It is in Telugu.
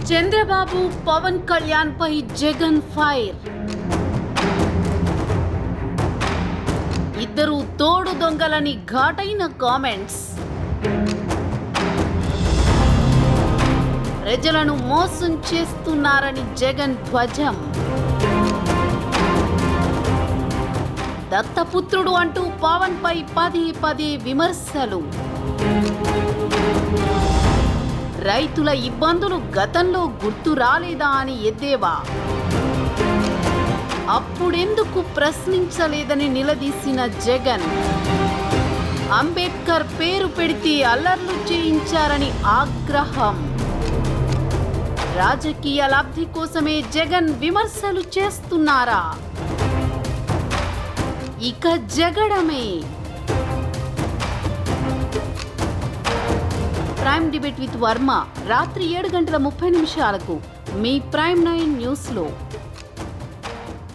చంద్రబాబు పవన్ కళ్యాణ్ పై జగన్ ఫైర్ ఇద్దరు తోడు దొంగలని ఘాటైన కామెంట్స్ ప్రజలను మోసం చేస్తున్నారని జగన్ ధ్వజం దత్తపుత్రుడు అంటూ పవన్ పై పదే పదే విమర్శలు రైతుల ఇబ్బందులు గతంలో గుర్తు రాలేదా అని ఎద్దేవా అప్పుడెందుకు ప్రశ్నించలేదని నిలదీసిన జగన్ అంబేద్కర్ పేరు పెడితే అల్లర్లు చేయించారని ఆగ్రహం రాజకీయ లబ్ధి కోసమే జగన్ విమర్శలు చేస్తున్నారా ఇక జగడమే ప్రైమ్ డిబేట్ విత్ వర్మ రాత్రి ఏడు గంటల ముప్పై నిమిషాలకు మీ ప్రైమ్ నైన్ న్యూస్లో